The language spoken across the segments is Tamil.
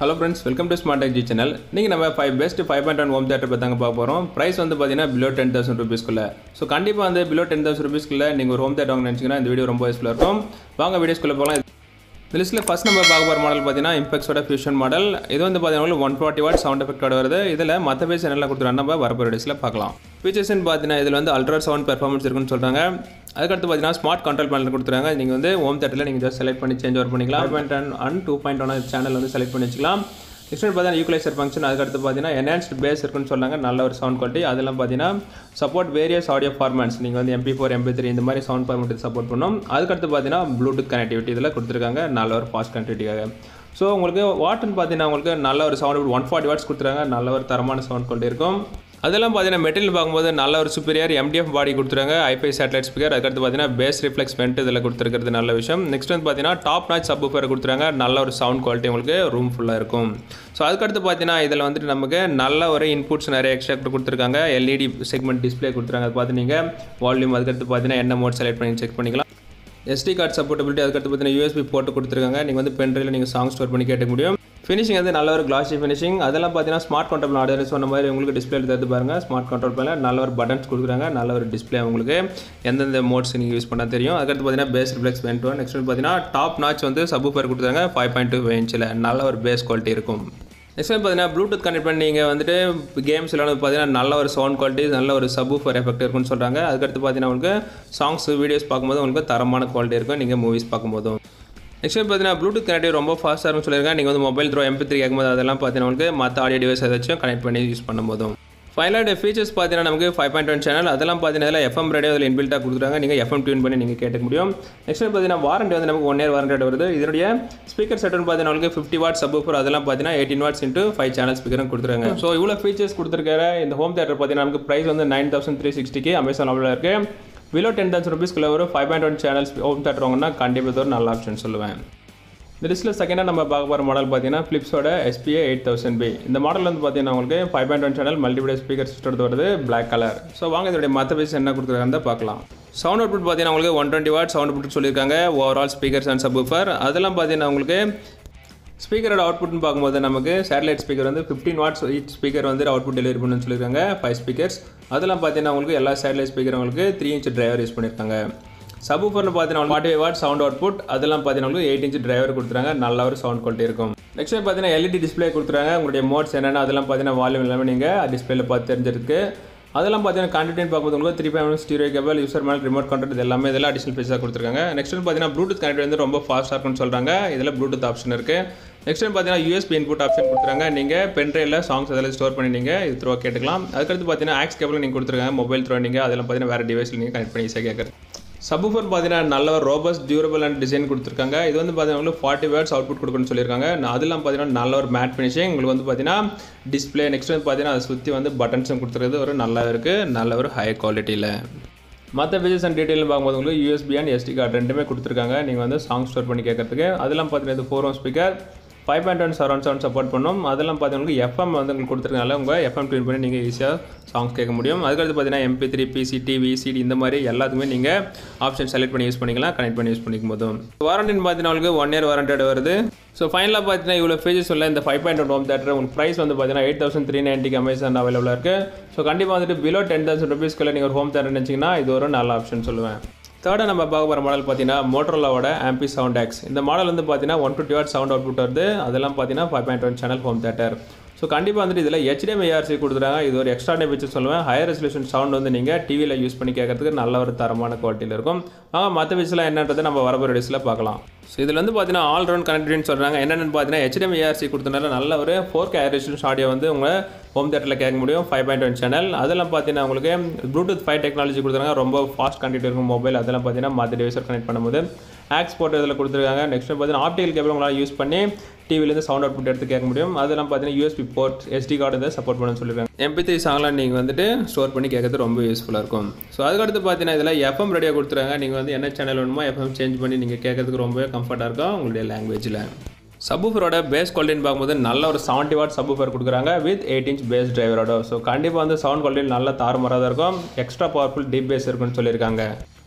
hello friends welcome to smart tech G channel நீங்கள் நம்ம five best five point one home theatre பற்றி பார்க்க போகிறோம் ப்ரைஸ் வந்து பார்த்தீங்கன்னா பிலோ டென் தௌசண்ட் ருபீஸ்க்குள்ள ஸோ கண்டிப்பாக வந்து பிலோ டென் தௌசண்ட் ருபீஸ்க்குள்ள நீங்கள் ஒரு ஹோம் தேட்டர் வாங்க நினச்சிங்கன்னா இந்த வீடியோ ரொம்ப யூஸ்ஃபுல்லாக இருக்கும் வாங்க வீடியோஸ்க்குள்ளே போகலாம் இந்த லிஸ்ட்டில் ஃபஸ்ட் நம்ம பார்க்க போகிற மாடல் பார்த்தீங்கன்னா இம்பெக்ஸோட ஃபியூஷன் மாடல் இது வந்து பார்த்தீங்கன்னா ஒன் ஃபார்ட்டி வாட் சவுண்ட் எஃபெக்டோட வருது இதில் மற்ற பேஸ் என்னெல்லாம் கொடுத்துருவாங்க நம்ம வரப்போகிற வீடியோஸில் பார்க்கலாம் ஃபீச்சர்ஸ்னு பார்த்தீங்கன்னா இதில் வந்து அல்ட்ரா சவுண்ட் பெர்ஃபார்மன்ஸ் இருக்குன்னு சொல்கிறாங்க அதுக்கடுத்து பார்த்தீங்கன்னா ஸ்மார்ட் கண்ட்ரோல் பேனல் கொடுத்துருக்காங்க நீங்கள் வந்து ஹோம் தேட்டரில் நீங்கள் ஜஸ்ட் செலக்ட் பண்ணி சேஞ்ச் ஓவர் பண்ணிக்கலாம் point and two point one channel வந்து செலக்ட் பண்ணி வச்சுக்கலாம் நெக்ஸ்ட் பார்த்தீங்கன்னா ஈக்குவலைசர் ஃபங்க்ஷன் அதுக்கடுத்து பார்த்தீங்கன்னா என்ஹான்ஸ்ட் பேஸ் இருக்குன்னு சொன்னாங்க நல்ல ஒரு சவுண்ட் குவாலிட்டி அதெல்லாம் பார்த்தீங்கன்னா சப்போர்ட் வேரியஸ் ஆடியோ ஃபார்மேட்ஸ் நீங்கள் வந்து எம்பி ஃபோர் எம்பி த்ரீ இந்த மாதிரி சவுண்ட் ஃபார்மேட் சப்போர்ட் பண்ணும் அதுக்கடுத்து பார்த்தீங்கன்னா ப்ளூடூத் கனெக்டிவிட்டி இதில் கொடுத்துருக்காங்க நல்ல ஒரு ஃபாஸ்ட் கனெக்டிவிட்டிக்காக ஸோ உங்களுக்கு வாட்னு பார்த்தீங்கன்னா உங்களுக்கு நல்ல ஒரு சவுண்ட் ஒன் ஃபார்ட்டி வாட்ஸ் கொடுத்துருக்காங்க நல்ல ஒரு தரமான சவுண்ட் குவாலிட்டி இருக்கும் அதெல்லாம் பார்த்தீங்கன்னா மெட்டீரியல் பார்க்கும்போது நல்ல ஒரு சுப்பீரியர் எம்டிஎஃப் பாடி கொடுத்துருக்காங்க ஐஃபை சேட்டலைட் ஸ்பீக்கர் அதுக்கடுத்து பார்த்தீங்கன்னா பேஸ் ரிஃப்ளெக்ஸ் வெண்ட் இதில் கொடுத்துருக்கிறது நல்ல விஷயம் நெக்ஸ்ட் வந்து பார்த்தீங்கன்னா டாப் நாச் சப் ஃபேர் கொடுத்துருக்காங்க நல்ல ஒரு சவுண்ட் குவாலிட்டி உங்களுக்கு ரூம் ஃபுல்லாக இருக்கும் ஸோ அதுக்கடுத்து பார்த்தீங்கன்னா இதில் வந்துட்டு நமக்கு நல்ல ஒரு இன்புட்ஸ் நிறைய எக்ஸ்ட்ரா கொடுத்துருக்காங்க எல்இடி செக்மெண்ட் டிஸ்பிளே கொடுத்துருக்காங்க அது பார்த்து நீங்கள் வால்யூம் அதுக்கடுத்து பார்த்தீங்கன்னா என்ன மோட் செலக்ட் பண்ணி செக் பண்ணிக்கலாம் எஸ்டி கார்டு சப்போர்ட்டபிலிட்டி அதுக்கடுத்து பார்த்தீங்கன்னா யூஎஸ்பி போட்டு கொடுத்துருக்காங்க நீங்கள் வந்து பென்ட்ரைவில் நீங்கள் சாங் ஸ்டோர் பண்ணி கேட்க முடியும் ஃபினிஷிங் வந்து நல்ல ஒரு கிளாசி ஃபினிஷிங் அதெல்லாம் பார்த்தீங்கன்னா ஸ்மார்ட் கண்ட்ரோல் ஆர்டர் சொன்ன மாதிரி உங்களுக்கு டிஸ்பிளே தருது பாருங்கள் ஸ்மார்ட் கண்ட்ரோல் பேனில் நல்ல ஒரு பட்டன்ஸ் கொடுக்குறாங்க நல்ல ஒரு டிஸ்பிளே உங்களுக்கு எந்தெந்த மோட்ஸ் நீங்கள் யூஸ் பண்ணால் தெரியும் அதுக்கடுத்து பார்த்தீங்கன்னா bass reflex vent one next பார்த்தீங்கன்னா டாப் நாச் வந்து சப்பு பேர் கொடுத்துருக்காங்க ஃபைவ் பாயிண்ட் டூ இன்ச்சில் நல்ல ஒரு பேஸ் குவாலிட்டி இருக்கும் நெக்ஸ்ட் பார்த்தீங்கன்னா ப்ளூடூத் கனெக்ட் பண்ணி நீங்கள் வந்துட்டு கேம்ஸ் விளையாடும் பார்த்தீங்கன்னா நல்ல ஒரு சவுண்ட் குவாலிட்டி நல்ல ஒரு சப்பு ஃபர் எஃபெக்ட் இருக்குன்னு சொல்கிறாங்க அதுக்கடுத்து பார்த்தீங்கன்னா உங்களுக்கு சாங்ஸ் வீடியோஸ் பார்க்கும்போது உங்களுக்கு தரமான குவாலிட்டி இருக்கும் நீங்கள் மூவிஸ் பார்க்கும்போதும் நெக்ஸ்ட் பார்த்தீங்கன்னா ப்ளூடூத் கனெக்டிவ் ரொம்ப ஃபாஸ்ட்டாக இருக்கும்னு சொல்லியிருக்கேன் நீங்கள் வந்து மொபைல் த்ரோ எம்பி த்ரீ கேட்கும்போது அதெல்லாம் பார்த்தீங்கன்னா உங்களுக்கு மற்ற ஆடியோ டிவைஸ் ஏதாச்சும் கனெக்ட் பண்ணி யூஸ் பண்ணும்போதும் ஃபைனலாக ஃபீச்சர்ஸ் பார்த்தீங்கன்னா நமக்கு ஃபைவ் பாயிண்ட் ஒன் சேனல் அதெல்லாம் பார்த்தீங்கன்னா எஃப்எம் ரேடியோ அதில் இன்பில்ட்டாக கொடுத்துருக்காங்க நீங்கள் எஃப்எம் டியூன் பண்ணி நீங்கள் கேட்க முடியும் நெக்ஸ்ட் பார்த்தீங்கன்னா வாரண்டி வந்து நமக்கு ஒன் இயர் வாரண்டி வருது இதனுடைய ஸ்பீக்கர் செட்னு பார்த்தீங்கன்னா உங்களுக்கு ஃபிஃப்டி வாட் சப் அதெல்லாம் பார்த்தீங்கன்னா eighteen watts into five channel ஸ்பீக்கரும் கொடுத்துருக்காங்க ஸோ இவ்வளோ ஃபீச்சர்ஸ் கொடுத்துருக்காரு இந்த ஹோம் தேட்டர் பார்த்தீங்கன்னா நமக்கு ப்ரைஸ் வந்து நைன் தௌசண்ட் த்ரீ சிக்ஸ்டிக்கு அமேசான் அவ்வளோ இருக்குது பிலோ டென் தௌசண்ட் ருபீஸ்க்குள்ள ஒரு five point one channels home theatre வாங்கினா கண்டிப்பாக ஒரு நல்ல ஆப்ஷன் சொல்லுவேன் இந்த லிஸ்ட்டில் செகண்டாக நம்ம பார்க்க போகிற மாடல் பார்த்தீங்கன்னா ஃப்ளிப்ஸோட எஸ்பிஏ எயிட் தௌசண்ட் பி இந்த மாடல் வந்து பார்த்தீங்கன்னா உங்களுக்கு five point one channel multiplay speaker system வருது பிளாக் கலர் ஸோ வாங்க இதோடைய மற்ற பேஸ் என்ன கொடுத்துருக்காங்க பார்க்கலாம் சவுண்ட் அவுட்புட் பார்த்தீங்கன்னா உங்களுக்கு one twenty watt sound out சொல்லியிருக்காங்க ஓவரால் ஸ்பீக்கர்ஸ் அண்ட் சப்ஃபர் அதெல்லாம் பார்த்தீங்கன்னா உங்களுக்கு ஸ்பீக்கரோட அவுட்புட்னு பார்க்கும்போது நமக்கு சேட்டலைட் ஸ்பீக்கர் வந்து ஃபிஃப்டின் வாட்ஸ் ஈச் ஸ்பீக்கர் வந்து அவுட்புட் டெலிவரி பண்ணுன்னு சொல்லியிருக்காங்க ஃபைவ் ஸ்பீக்கர்ஸ் அதெல்லாம் பார்த்தீங்கன்னா உங்களுக்கு எல்லா சேட்டலைட் ஸ்பீக்கர் உங்களுக்கு த்ரீ இன்ச் டிரைவர் யூஸ் பண்ணியிருக்காங்க சப்ஃபர்னு பார்த்தீங்கன்னா ஃபார்ட்டி வாட் சவுண்ட் அவுட்புட் அதெல்லாம் பார்த்தீங்கன்னா உங்களுக்கு எயிட் இன்ச் டிரைவர் கொடுத்துறாங்க நல்ல ஒரு சவுண்ட் குவாலிட்டி இருக்கும் நெக்ஸ்ட் பார்த்தீங்கன்னா எல்இடி டிஸ்பிளே கொடுத்துறாங்க உங்களுடைய மோட்ஸ் என்னென்ன அதெல்லாம் பார்த்தீங்கன்னா வால்யூம் எல்லாமே நீங்கள் டிஸ்பிளேல பார்த்து தெரிஞ்சிருக்கு அதெல்லாம் பார்த்தீங்கன்னா கண்டென்ட் பார்க்கும்போது உங்களுக்கு three five stereo cable user மேல் ரிமோட் கண்ட்ரோல் இது எல்லாமே இதெல்லாம் அடிஷனல் ஃபீஸாக கொடுத்துருக்காங்க நெக்ஸ்ட் பார்த்தீங்கன்னா ப்ளூடூத் கனெக்ட் வந்து ரொம்ப ஃபாஸ்ட்டாக இருக்கும்னு சொல்கிறாங்க இதில் ப்ளூடூத் ஆப்ஷன் இருக்குது நெக்ஸ்ட் பார்த்தீங்கன்னா யூஎஸ்பி இன்புட் ஆப்ஷன் கொடுத்துருக்காங்க நீங்கள் பென்ட்ரைவில் சாங்ஸ் அதெல்லாம் ஸ்டோர் பண்ணி நீங்கள் இது த்ரோ கேட்டுக்கலாம் அதுக்கடுத்து பார்த்தீங்கன்னா ஆக்ஸ் கேபிள் நீங்கள் கொடுத்துருக்காங்க மொபைல் த்ரோ நீங்கள் அதெல்லாம் பார்த்தீங்கன்னா வேறு டிவைஸில் நீங்கள் கனெக்ட் பண்ணி ஈஸியாக கேட்குறது சப்ஃபர் பார்த்தீங்கன்னா நல்ல ஒரு ரோபஸ் டியூரபிள் அண்ட் டிசைன் கொடுத்துருக்காங்க இது வந்து பார்த்தீங்கன்னா உங்களுக்கு ஃபார்ட்டி வேர்ட்ஸ் அவுட்புட் கொடுக்கணும்னு சொல்லியிருக்காங்க அதெல்லாம் பார்த்தீங்கன்னா நல்ல ஒரு மேட் ஃபினிஷிங் உங்களுக்கு வந்து பார்த்தீங்கன்னா டிஸ்பிளே நெக்ஸ்ட் வந்து பார்த்தீங்கன்னா அதை சுற்றி வந்து பட்டன்ஸும் கொடுத்துருக்குது ஒரு நல்லா இருக்குது நல்ல ஒரு ஹை குவாலிட்டியில் மற்ற ஃபீச்சர்ஸ் அண்ட் டீட்டெயில் பார்க்கும்போது உங்களுக்கு யூஎஸ்பி அண்ட் எஸ்டி கார்டு ரெண்டுமே கொடுத்துருக்காங்க நீங்கள் வந்து சாங் ஸ்டோர் பண்ணி கேட்கறதுக்கு அதெல்லாம் பார்த்தீங்கன்னா இது four home speaker five point one surround sound support பண்ணும் அதெல்லாம் பார்த்தீங்கன்னா எஃப்எம் வந்து உங்களுக்கு கொடுத்துருக்கனால உங்கள் எஃப்எம் டியூன் பண்ணி நீங்கள் ஈஸியாக சாங்ஸ் கேட்க முடியும் அதுக்கடுத்து பார்த்தீங்கன்னா MP three PC TV CD இந்த மாதிரி எல்லாத்துக்குமே நீங்கள் ஆப்ஷன் செலக்ட் பண்ணி யூஸ் பண்ணிக்கலாம் கனெக்ட் பண்ணி யூஸ் பண்ணிக்கும் போதும் வாரண்டின்னு பார்த்தீங்கன்னா உங்களுக்கு ஒன் இயர் வாரண்டட் வருது ஸோ ஃபைனலாக பார்த்தீங்கன்னா இவ்வளோ ஃபீச்சர்ஸ் உள்ள இந்த five point one home theatre உங்களுக்கு ப்ரைஸ் வந்து பார்த்தீங்கன்னா எயிட் தௌசண்ட் த்ரீ நைன்ட்டிக்கு அமேசான் அவைலபிளாக இருக்குது ஸோ கண்டிப்பாக வந்துட்டு பிலோ டென் தௌசண்ட் ருபீஸ்க்குள்ள நீங்கள் ஒரு ஹோம் தேட்டர் நினச்சிங்கன்னா இது ஒரு நல்ல ஆப்ஷன் சொல்லுவேன் தேர்டாக நம்ம பார்க்க போகிற மாடல் பார்த்தீங்கன்னா மோட்டரோலாவோட ஆம்பி சவுண்ட் எக்ஸ் இந்த மாடல் வந்து பார்த்தீங்கன்னா one twenty watt sound output வருது அதெல்லாம் பார்த்தீங்கன்னா five point one channel home theatre so கண்டிப்பாக வந்துட்டு இதில் ஹெச்டிஎம் ஏஆர்சி கொடுத்துறாங்க இது ஒரு எக்ஸ்ட்ரா ஃபீச்சர் சொல்லுவேன் ஹையர் ரெசல்யூஷன் சவுண்ட் வந்து நீங்கள் டிவியில் யூஸ் பண்ணி கேட்கறதுக்கு நல்ல ஒரு தரமான குவாலிட்டியில் இருக்கும் வாங்க மற்ற ஃபீச்சர்லாம் என்னன்றது நம்ம வரப்போகிற டேஸில் பார்க்கலாம் ஸோ இதில் வந்து பார்த்தீங்கன்னா ஆல் ரவுண்ட் கனெக்டிவிட்டின்னு சொல்கிறாங்க என்னென்னு பார்த்தீங்கன்னா ஹெச்டிஎம் ஏஆர்சி கொடுத்தனால நல்ல ஒரு ஃபோர் கே ரெசல்யூஷன் ஆடியோ வந்து உங்கள் ஹோம் தேட்டரில் கேட்க முடியும் ஃபைவ் பாயிண்ட் ஒன் சேனல் அதெல்லாம் பார்த்தீங்கன்னா உங்களுக்கு ப்ளூடூத் ஃபைவ் டெக்னாலஜி கொடுத்துருக்காங்க ரொம்ப ஃபாஸ்ட் கனெக்ட் இருக்கும் மொபைல் அதெல்லாம் பார்த்தீங்கன்னா மற்ற டிவைஸர் கனெக்ட் பண்ணும்போது ஆக்ஸ் போட்டு இதில் கொடுத்துருக்காங்க நெக்ஸ்ட் பார்த்தீங்கன்னா ஆப்டிகல் கேபிள் உங்களால் யூஸ் பண்ணி டிவிலேருந்து சவுண்ட் அவுட்புட் எடுத்து கேட்க முடியும் அதெல்லாம் பார்த்தீங்கன்னா யூஎஸ்பி போர்ட் எஸ்டி கார்டு இதை சப்போர்ட் பண்ணணும்னு சொல்லியிருக்காங்க எம்பி த்ரீ சாங்லாம் நீங்கள் வந்துட்டு ஸ்டோர் பண்ணி கேட்கறது ரொம்ப யூஸ்ஃபுல்லாக இருக்கும் ஸோ அதுக்கடுத்து பார்த்தீங்கன்னா இதில் எஃப்எம் ரேடியோ கொடுத்துருக்காங்க நீங்கள் வந்து என்ன சேனல் வேணுமோ எஃப்எம் சேஞ்ச் பண்ணி நீங்கள் கேட்கறதுக்கு ரொம்பவே கம்ஃபர்ட்டாக இருக்கும் உங்களுடைய லாங்குவேஜில் சப்ஃபரோட பேஸ் குவாலிட்டின்னு பார்க்கும்போது நல்ல ஒரு செவன்ட்டி வாட் சப்ஃபர் கொடுக்குறாங்க வித் எயிட் இன்ச் பேஸ் டிரைவரோட ஸோ கண்டிப்பாக வந்து சவுண்ட் குவாலிட்டி நல்ல தாறுமாறாக தான் இருக்கும் எக்ஸ்ட்ரா பவர்ஃபுல் டீப் பேஸ் இருக்குன்னு சொல்லியிருக்காங்க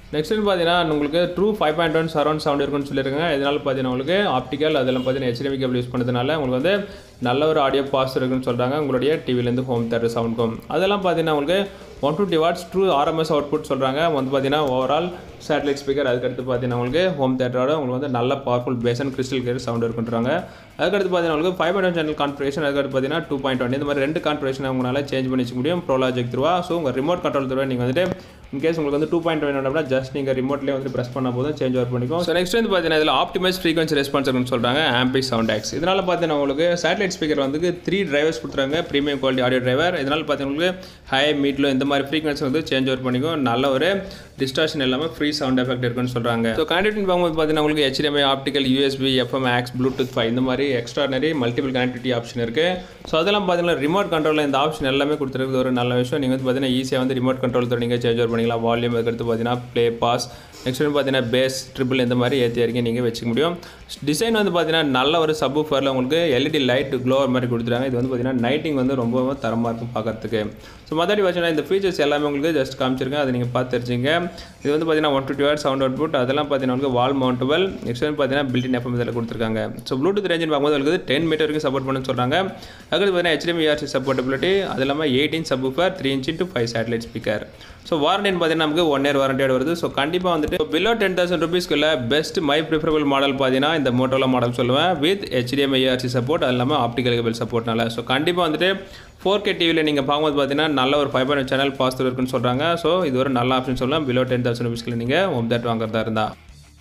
நெக்ஸ்ட் பார்த்தீங்கன்னா உங்களுக்கு true five point one surround sound இருக்குன்னு சொல்லியிருக்காங்க இதனால பார்த்தீங்கன்னா உங்களுக்கு ஆப்டிக்கல் அதெல்லாம் பார்த்தீங்கன்னா ஹெச்டிஎம் கேபிள் யூஸ் பண்ணுறதுனால உங்களுக்கு வந்து நல்ல ஒரு ஆடியோ பாஸ் இருக்குன்னு சொல்கிறாங்க உங்களுடைய டிவிலேருந்து ஹோம் தேட்டர் சவுண்ட்க்கும் அதெல்லாம் பார்த்தீங்கன்னா உங்களுக்கு one twenty watts true RMS output சொல்கிறாங்க வந்து பார்த்தீங்கன்னா ஓவரால் சேட்டலைட் ஸ்பீக்கர் அதுக்கடுத்து பார்த்தீங்கன்னா உங்களுக்கு ஹோம் தேட்டரோட உங்களுக்கு வந்து நல்ல powerful bass and crystal clear sound இருக்குன்றாங்க அதுக்கடுத்து பார்த்தீங்கன்னா உங்களுக்கு ஃபைவ் பாயிண்ட் சேனல் கான்ஃபிகரேஷன் அதுக்கடுத்து பார்த்தீங்கன்னா டூ பாயிண்ட் ஒன் இந்த மாதிரி ரெண்டு கான்ஃபிகரேஷன் உங்களால் சேஞ்ச் பண்ணி வச்சுக்க முடியும் ப்ரோலாஜிக் த்ரூவா ஸோ உங்கள் ரிமோட் கண்ட்ரோல் த்ரூவா நீங்கள் வந்துட்டு இன்கேஸ் உங்களுக்கு வந்து டூ பாயிண்ட் ஒன் அப்படின்னா ஜஸ்ட் நீங்கள் ரிமோட்லேயே வந்து ப்ரெஸ் பண்ண போதும் சேஞ்ச் ஓவர் பண்ணிக்கும் ஸோ நெக்ஸ்ட் வந்து பார்த்தீங்கன்னா இதில் ஆப்டிமைஸ் ஃப்ரீக்வன்சி ரெஸ்பான்ஸ் இருக்குன்னு சொல்கிறாங்க ஆம்பி சவுண்ட் ஆக்ஸ் இதனால் பார்த்தீங்கன்னா உங்களுக்கு சேட்டலைட் ஸ்பீக்கர் வந்து த்ரீ டிரைவர்ஸ் கொடுத்துறாங்க ப்ரீமியம் குவாலிட்டி ஆடியோ டிரைவர் இதனால் பார்த்தீங்கன்னா உங்களுக்கு ஹை மீட்லோ இந்த மாதிரி ஃப்ரீக்வன்சி வந்து சேஞ்ச் ஓவர் பண்ணிக்கும் நல்ல ஒரு டிஸ்டார்ஷன் இல்லாமல் ஃப்ரீ சவுண்ட் எஃபெக்ட் இருக்குன்னு சொல்கிறாங்க ஸோ கனெக்டிவிட்டி பார்க்கும்போது பார்த்தீங்கன்னா உங்களுக்கு HDMI optical USB FM aux Bluetooth five இந்த மாதிரி எக்ஸ்ட்ரானரி மல்டிபிள் கனெக்டிவிட்டி ஆப்ஷன் இருக்குது ஸோ அதெல்லாம் பார்த்தீங்கன்னா ரிமோட் கண்ட்ரோலில் இந்த ஆப்ஷன் எல்லாமே கொடுத்துருக்குது ஒரு நல்ல விஷயம் நீங்கள் வந்து பார்த்தீங்கன்னா ஈஸியாக வந்து ரிமோட் கண்ட்ரோல் நீங்கள் சேஞ்ச் ஓவர் பண்ணிக்கலாம் வால்யூம் அதுக்கடுத்து பார்த்தீங்கன்னா ப்ளே பாஸ் நெக்ஸ்ட் வந்து பார்த்தீங்கன்னா பேஸ் ட்ரிபிள் இந்த மாதிரி ஏற்றி இறக்கி நீங்கள் வச்சுக்க முடியும் டிசைன் வந்து பார்த்தீங்கன்னா நல்ல ஒரு சப் ஃபரில் உங்களுக்கு எல்இடி லைட் க்ளோவர் மாதிரி கொடுத்துருக்காங்க இது வந்து பார்த்தீங்கன்னா நைட்டிங் வந்து ரொம்ப தரமாக இருக்கும் பார்க்கறதுக்கு ஸோ மற்றபடி பார்த்தீங்கன்னா இந்த ஃபீச்சர்ஸ் எல்லாமே உங்களுக்கு ஜஸ்ட் காமிச்சிருக்கேன் அதை நீங்கள் பார்த்து தெரிஞ்சுங்க இது வந்து பார்த்தீங்கன்னா one twenty watt sound output அதெல்லாம் பார்த்தீங்கன்னா உங்களுக்கு வால் மவுண்டபிள் நெக்ஸ்ட் வந்து பார்த்தீங்கன்னா பில்டின் எஃப்எம் இதில் கொடுத்துருக்காங்க ஸோ ப்ளூடூத் ரேஞ்சின் பார்க்கும்போது உங்களுக்கு டென் மீட்டர் வரைக்கும் சப்போர்ட் பண்ணுன்னு சொல்கிறாங்க அதுக்கு பார்த்தீங்கன்னா HDMI ERC சப்போர்ட்டபிலிட்டி அது இல்லாமல் eighteen subwoofer three inch into five satellite speaker so வாரண்டின்னு பார்த்தீங்கன்னா நமக்கு ஒன் இயர் வாரண்டியோட வருது ஸோ கண்டிப்பாக வந்துட்டு பிலோ டென் தௌசண்ட் ருபீஸ்க்குள்ள பெஸ்ட் மை ப்ரிஃபரபிள் மாடல் பார்த்தீங்கன்னா இந்த மோட்டோலா மாடல் சொல்லுவேன் வித் HDMI ERC சப்போர்ட் அது இல்லாமல் ஆப்டிக்கல் கேபிள் சப்போர்ட்னால ஸோ கண்டிப்பாக வந்துட்டு ஃபோர் கே டிவியில் நீங்கள் பார்க்கும்போது பார்த்தீங்கன்னா நல்ல ஒரு ஃபைவ் பாயிண்ட் சேனல் பாஸ் இருக்குன்னு சொல்கிறாங்க ஸோ இது ஒரு நல்ல ஆப்ஷன் சொல்லலாம் பிலோ டென் தௌசண்ட் ருபீஸ்க்கு நீங்கள் ஹோம் தேட் வாங்குறதா இருந்தால்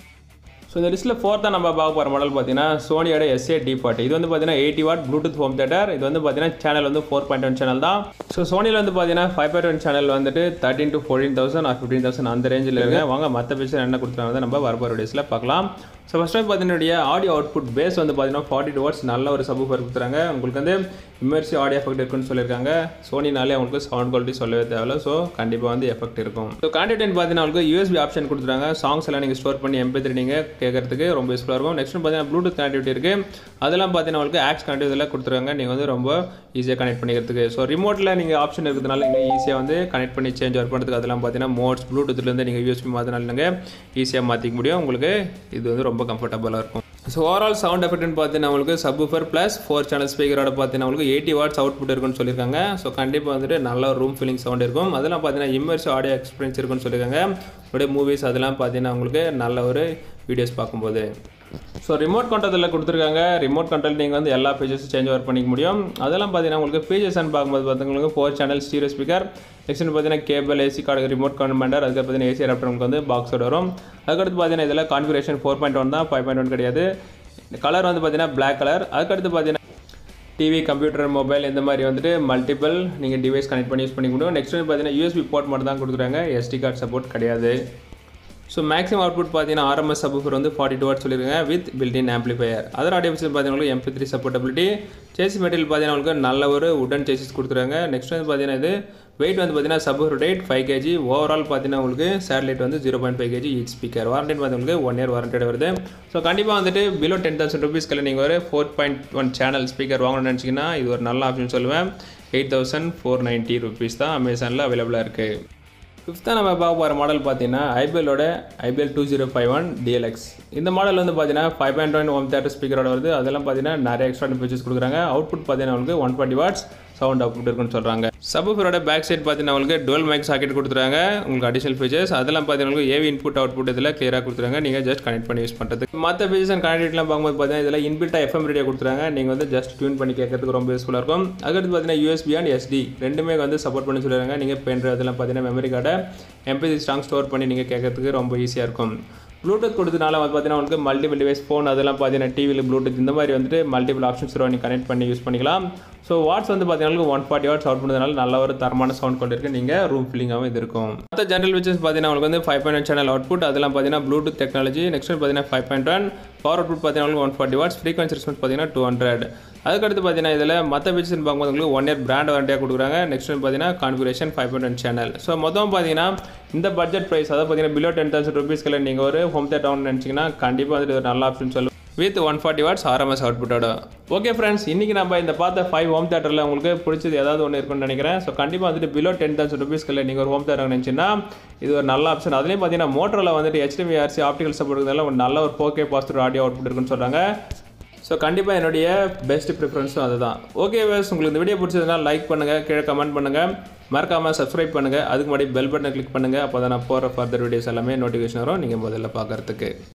ஸோ இந்த லிஸ்ட்டில் ஃபோர்த்தாக நம்ம பார்க்க போகிற மாடல் பார்த்தீங்கன்னா சோனியோட எஸ்ஏ டி ஃபார்ட்டி இது வந்து பார்த்தீங்கன்னா eighty watt Bluetooth home theatre இது வந்து பார்த்தீங்கன்னா சேனல் வந்து ஃபோர் பாயிண்ட் ஒன் சேனல் தான் ஸோ சோனியில் வந்து பார்த்தீங்கன்னா ஃபைவ் பாயிண்ட் ஒன் சேனல் வந்துட்டு thirteen to fourteen thousand or fifteen thousand அந்த ரேஞ்சில் இருக்கு வாங்க மற்ற பிக்சர் என்ன கொடுத்துருக்காங்க நம்ம வரப்போகிற டேஸில் பார்க்கலாம் ஸோ ஃபஸ்ட் டைம் பார்த்தீங்கன்னா ஆடியோ அவுட்புட் பேஸ் வந்து பார்த்தீங்கன்னா ஃபார்ட்டி டூ வாட்ஸ் நல்ல ஒரு சப்பு கொடுத்துறாங்க உங்களுக்கு வந்து இமர்சி ஆடியோ எஃபெக்ட் இருக்குன்னு சொல்லியிருக்காங்க சோனினாலே உங்களுக்கு சவுண்ட் குவாலிட்டி சொல்லவே தேவையில்ல ஸோ கண்டிப்பாக வந்து எஃபெக்ட் இருக்கும் ஸோ கண்டென்ட் பார்த்தீங்கன்னா உங்களுக்கு யூஎஸ்பி ஆப்ஷன் கொடுத்துருக்காங்க சாங்ஸ் எல்லாம் நீங்கள் ஸ்டோர் பண்ணி எம்பி த்ரீ நீங்கள் கேட்கறதுக்கு ரொம்ப யூஸ்ஃபுல்லாக இருக்கும் நெக்ஸ்ட் பார்த்தீங்கன்னா ப்ளூடூத் கனெக்டிவிட்டி இருக்குது அதெல்லாம் பார்த்தீங்கன்னா உங்களுக்கு ஆக்ஸ் கனெக்டிவிட்டியில் கொடுத்துருக்காங்க நீங்கள் வந்து ரொம்ப ஈஸியாக கனெக்ட் பண்ணிக்கிறதுக்கு ஸோ ரிமோட்டில் நீங்கள் ஆப்ஷன் இருக்கிறதுனால நீங்கள் ஈஸியாக வந்து கனெக்ட் பண்ணி சேஞ்ச் ஒர்க் பண்ணுறதுக்கு அதெல்லாம் பார்த்தீங்கன்னா மோட்ஸ் ப்ளூடூத்லேருந்து நீங்கள் யூஎஸ்பி மாற்றினால நீங்கள் ஈஸியாக மாற்றிக்க முடியும் உங்களுக்கு இது வந்து ரொம்ப கம்ஃபர்டபுளாக இருக்கும் ஸோ ஓவரால் சவுண்ட் எஃபெக்ட்னு பார்த்தீங்கன்னா உங்களுக்கு சப்வூஃபர் ப்ளஸ் ஃபோர் சேனல் ஸ்பீக்கரோட பார்த்தீங்கன்னா உங்களுக்கு எயிட்டி வாட்ஸ் அவுட்புட் இருக்குன்னு சொல்லியிருக்காங்க ஸோ கண்டிப்பாக வந்துட்டு நல்ல ஒரு ரூம் ஃபீலிங் சவுண்ட் இருக்கும் அதெல்லாம் பார்த்தீங்கன்னா இம்மர்ஸ் ஆடியோ எக்ஸ்பீரியன்ஸ் இருக்குன்னு சொல்லியிருக்காங்க அப்படியே மூவிஸ் அதெல்லாம் பார்த்தீங்கன்னா உங்களுக்கு நல்ல ஒரு வீடியோஸ் பார்க்கும்போது ஸோ ரிமோட் கண்ட்ரோலில் கொடுத்துருக்காங்க ரிமோட் கண்ட்ரோல் நீங்கள் வந்து எல்லா ஃபீச்சர்ஸும் சேஞ்ச் ஓவர் பண்ணிக்க முடியும் அதெல்லாம் பார்த்தீங்கன்னா உங்களுக்கு ஃபீச்சர்ஸ்னு பார்க்கும்போது பார்த்தீங்கன்னா four channel stereo speaker next பார்த்தீங்கன்னா cable AC cord remote commander அதுக்கு பார்த்தீங்கன்னா ஏசி அடாப்டர் உங்களுக்கு வந்து பாக்ஸோட வரும் அதுக்கடுத்து பார்த்தீங்கன்னா இதில் கான்ஃபிகரேஷன் ஃபோர் பாயிண்ட் ஒன் தான் ஃபைவ் பாயிண்ட் ஒன் கிடையாது கலர் வந்து பார்த்தீங்கன்னா பிளாக் கலர் அதுக்கடுத்து பார்த்தீங்கன்னா டிவி கம்ப்யூட்டர் மொபைல் இந்த மாதிரி வந்துட்டு மல்டிபிள் நீங்கள் டிவைஸ் கனெக்ட் பண்ணி யூஸ் பண்ணிக்க முடியும் நெக்ஸ்ட் வந்து பார்த்தீங்கன்னா யூஎஸ்பி போர்ட் மட்டும் தான் கொடுக்குறாங்க எஸ்டி கார்டு சப்போர்ட் கிடையாது ஸோ மேக்ஸிமம் அவுட்புட் பார்த்தீங்கன்னா ஆர்எம்எஸ் சப்போர் வந்து ஃபார்ட்டி டூ வாட் சொல்லியிருக்காங்க with built in amplifier other audio பார்த்தீங்கன்னா MP three supportability chassis material பார்த்தீங்கன்னா உங்களுக்கு நல்ல ஒரு உடன் சேசிஸ் கொடுத்துருக்காங்க நெக்ஸ்ட் வந்து பார்த்தீங்கன்னா இது வெயிட் வந்து பார்த்தீங்கன்னா சப் ரேட் ஃபைவ் கேஜி ஓவரால் பார்த்தீங்கன்னா உங்களுக்கு சேட்டலைட் வந்து zero point five KG each speaker warranty வந்து உங்களுக்கு ஒன் இயர் வாரண்டியோட வருது ஸோ கண்டிப்பாக வந்துட்டு பிலோ டென் தௌசண்ட் ருபீஸ்க்கு நீங்கள் ஒரு four point one channel speaker வாங்கணும்னு நினச்சிங்கன்னா இது ஒரு நல்ல ஆப்ஷன் சொல்லுவேன் eight thousand four ninety rupees தான் அமேசானில் அவைலபிளாக இருக்குது ஃபிஃப்த்தாக நம்ம பார்க்க போகிற மாடல் பார்த்தீங்கன்னா ஐபிஎலோட iBall two zero five one DLX இந்த மாடல் வந்து பார்த்தீங்கன்னா five point one one theatre ஸ்பீக்கரோட வருது அதெல்லாம் பார்த்தீங்கன்னா நிறைய எக்ஸ்ட்ரா ஃபீச்சர்ஸ் கொடுக்குறாங்க அவுட்புட் பார்த்தீங்கன்னா உங்களுக்கு one twenty watts sound output இருக்குன்னு சொல்கிறாங்க சபூஃபரோட பேக் சைட் பார்த்தீங்கன்னா உங்களுக்கு டுவெல் மைக் சாக்கெட் கொடுத்துருக்காங்க உங்களுக்கு அடிஷனல் ஃபீச்சர்ஸ் அதெல்லாம் பார்த்தீங்கன்னா உங்களுக்கு ஏவி இன்புட் அவுட்புட் இதில் கிளியராக கொடுத்துருங்க நீங்கள் ஜஸ்ட் கனெக்ட் பண்ணி யூஸ் பண்ணுறதுக்கு மற்ற ஃபீச்சர்ஸ் அண்ட் கனெக்டிவ்லாம் பார்க்கும்போது பார்த்தீங்கன்னா இதில் இன்பில்ட்டாக எஃப்எம் ரேடியோ கொடுத்துருக்காங்க நீங்கள் வந்து ஜஸ்ட் டியூன் பண்ணி கேட்கறதுக்கு ரொம்ப யூஸ்ஃபுல்லாக இருக்கும் அதுக்கடுத்து பார்த்தீங்கன்னா யூஎஸ்பி அண்ட் எஸ்டி ரெண்டுமே வந்து சப்போர்ட் பண்ணி சொல்லிடுறாங்க நீங்கள் பென் அதெல்லாம் பார்த்தீங்கன்னா மெமரி கார்டை எம்பி ஸ்ட்ராங் ஸ்டோர் பண்ணி நீங்கள் கேட்கறதுக்கு ரொம்ப ஈஸியாக இருக்கும் ப்ளூடூத் கொடுத்தனால வந்து பார்த்தீங்கன்னா உங்களுக்கு மல்டிபிள் டிவைஸ் ஃபோன் அதெல்லாம் பார்த்தீங்கன்னா டிவியில் ப்ளூடூத் இந்த மாதிரி வந்துட்டு மல்டிபிள் ஆப்ஷன்ஸ் நீங்கள் கனெக்ட் பண்ணி யூஸ் பண்ணிக்கலாம் ஸோ வாட்ஸ் வந்து பார்த்தீங்கன்னா ஒன் ஃபார்ட்டி வாட்ஸ் அவுட் பண்ணதுனால நல்ல ஒரு தரமான சவுண்ட் கொண்டு இருக்கு நீங்கள் ரூம் ஃபீலிங்காகவும் இது இருக்கும் மற்ற ஜென்ரல் ஃபீச்சர்ஸ் பார்த்தீங்கன்னா உங்களுக்கு வந்து five point one channel output அதெல்லாம் பார்த்தீங்கன்னா ப்ளூடூத் டெக்னாலஜி நெக்ஸ்ட் பார்த்தீங்கன்னா five point one power output பார்த்தீங்கன்னா one forty watts frequency response பார்த்தீங்கன்னா டூ ஹண்ட்ரட் அதுக்கடுத்து பார்த்தீங்கன்னா இதில் மற்ற ஃபீச்சர்ஸ் பார்க்கும்போது உங்களுக்கு ஒன் இயர் பிராண்ட் வாரண்டியாக கொடுக்குறாங்க நெக்ஸ்ட் பார்த்தீங்கன்னா configuration five point one channel so மொத்தம் பார்த்தீங்கன்னா இந்த பட்ஜெட் ப்ரைஸ் அதாவது பார்த்தீங்கன்னா பிலோ டென் தௌசண்ட் ருபீஸ்க்கு நீங்கள் ஒரு ஹோம் தேட்டர் ஆகணும்னு நினச்சிங்கன்னா கண்டிப்பாக வந்துட்டு ஒரு நல்ல ஆப்ஷன் சொல்லும் with one forty watts RMS அவுட்புட்டோட ஓகே ஃப்ரெண்ட்ஸ் இன்றைக்கி நம்ம இந்த பார்த்த ஃபைவ் ஹோம் தேட்டரில் உங்களுக்கு பிடிச்சது ஏதாவது ஒன்று இருக்குன்னு நினைக்கிறேன் ஸோ கண்டிப்பாக வந்துட்டு பிலோ டென் தௌசண்ட் ருபீஸ்க்கு நீங்கள் ஒரு ஹோம் தேட்டர் நினச்சின்னா இது ஒரு நல்ல ஆப்ஷன் அதுலேயும் பார்த்தீங்கன்னா மோட்டரில் வந்துட்டு HDMI-RC ஆப்டிகல் சப்போர்ட் இருக்கிறதால ஒரு நல்ல ஒரு four K positive audio output இருக்குன்னு சொல்கிறாங்க ஸோ கண்டிப்பாக என்னுடைய பெஸ்ட் ப்ரிஃபரன்ஸும் அதுதான் ஓகே வேஸ் உங்களுக்கு இந்த வீடியோ பிடிச்சதுனா லைக் பண்ணுங்கள் கீழே கமெண்ட் பண்ணுங்கள் மறக்காமல் சப்ஸ்கிரைப் பண்ணுங்கள் அதுக்கு முன்னாடி பெல் பட்டனை கிளிக் பண்ணுங்கள் அப்போ தான் நான் போகிற ஃபர்தர் வீடியோஸ் எல்லாமே நோட்டிஃபிகேஷன் வரும் நீங்கள் முதல்ல பார்க்கறதுக்கு